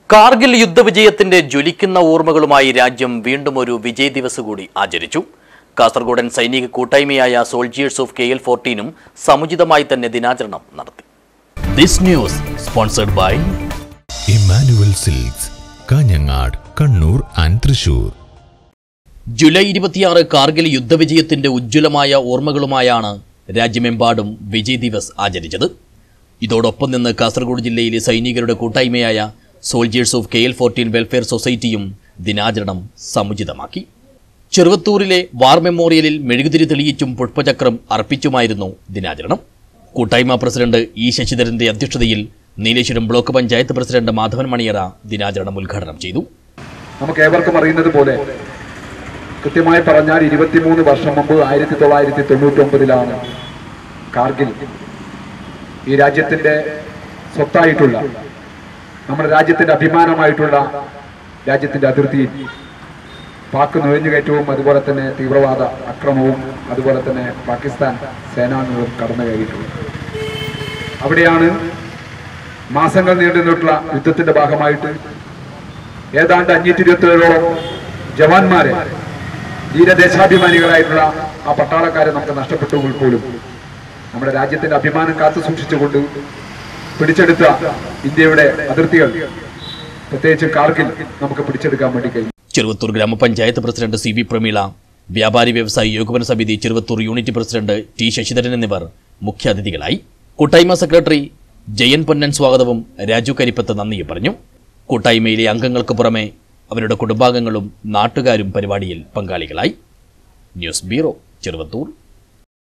കാർഗിൽ യുദ്ധവിജയത്തിന്റെ ജ്വലിക്കുന്ന ഓർമ്മകളുമായി രാജ്യം വീണ്ടും ഒരു വിജയ് ദിവസ് കൂടി ആചരിച്ചു കാസർഗോഡൻ സൈനിക കൂട്ടായ്മയായ സോൾജിയേഴ്സ് ഓഫ് കെ എൽ ഫോർട്ടീനും സമുചിതമായി തന്നെ ദിനാചരണം നടത്തി this news sponsored by Immanuel silks Kanhangad Kannur and Thrissur July ഇരുപത്തിയാറ് കാർഗിൽ യുദ്ധവിജയത്തിന്റെ ഉജ്ജ്വലമായ ഓർമ്മകളുമായാണ് രാജ്യമെമ്പാടും വിജയ് ദിവസ് ആചരിച്ചത് ഇതോടൊപ്പം നിന്ന് കാസർഗോഡ് ജില്ലയിലെ സൈനികരുടെ കൂട്ടായ്മയായ soldiers of K L fourteen welfare സൊസൈറ്റിയും ദിനാചരണം സമുചിതമാക്കി ചെറുവത്തൂരിലെ വാർ മെമ്മോറിയലിൽ മെഴുകുതിരി തെളിയിച്ചും പുഷ്പചക്രം അർപ്പിച്ചുമായിരുന്നു ദിനാചരണം കൂട്ടായ്മ പ്രസിഡന്റ് ഇ ശശിധരന്റെ അധ്യക്ഷതയിൽ നീലേശ്വരം ബ്ലോക്ക് പഞ്ചായത്ത് പ്രസിഡന്റ് മാധവൻ മണിയറ ദിനാചരണം ഉദ്ഘാടനം ചെയ്തു നമുക്ക് ഏവർക്കും അറിയുന്നത് പോലെ കൃത്യമായി പറഞ്ഞാൽ ഇരുപത്തിമൂന്ന് വർഷം മുമ്പ് ആയിരത്തി തൊള്ളായിരത്തി തൊണ്ണൂറ്റി ഒമ്പതിലാണ് കാർഗിൽ ഈ രാജ്യത്തിന്റെ സ്വത്തായിട്ടുള്ള നമ്മുടെ രാജ്യത്തിന്റെ അഭിമാനമായിട്ടുള്ള രാജ്യത്തിന്റെ അതിർത്തിയിൽ പാക് നുഴഞ്ഞുകയറ്റവും അതുപോലെ തന്നെ തീവ്രവാദ അക്രമവും അതുപോലെ തന്നെ പാകിസ്ഥാൻ സേനാംഗങ്ങളും കടന്നു കയറിയിട്ടുള്ളത് അവിടെയാണ് മാസങ്ങൾ നീണ്ടുനിന്നിട്ടുള്ള യുദ്ധത്തിന്റെ ഭാഗമായിട്ട് ഏതാണ്ട് അഞ്ഞൂറ്റി ഇരുപത്തിയേഴോളം ജവാന്മാരെ ധീരദേശാഭിമാനികളായിട്ടുള്ള ആ പട്ടാളക്കാരെ നമുക്ക് നഷ്ടപ്പെട്ടു പോലും നമ്മുടെ രാജ്യത്തിന്റെ അഭിമാനം കാത്തു സൂക്ഷിച്ചുകൊണ്ട് പിടിച്ചെടുത്ത ഇന്ത്യയുടെ അതിർത്തികൾ പ്രത്യേകിച്ച് കാർഗിൽ നമുക്ക് പിടിച്ചെടുക്കാൻ വേണ്ടി കഴിഞ്ഞു ചെറുവത്തൂർ ഗ്രാമപഞ്ചായത്ത് പ്രസിഡന്റ് സി വി പ്രമീള വ്യാപാരി വ്യവസായി ഏകോപന സമിതി Cheruvathur unit president T Sasidharan എന്നിവർ മുഖ്യാതിഥികളായി കൂട്ടായ്മ സെക്രട്ടറി ജയൻ പൊന്നൻ സ്വാഗതവും രാജു കരിപ്പത്ത് നന്ദിയും പറഞ്ഞു കൂട്ടായ്മയിലെ അംഗങ്ങൾക്ക് പുറമെ അവരുടെ കുടുംബാംഗങ്ങളും നാട്ടുകാരും പരിപാടിയിൽ പങ്കാളികളായി ന്യൂസ് ബ്യൂറോ ചെറുവത്തൂർ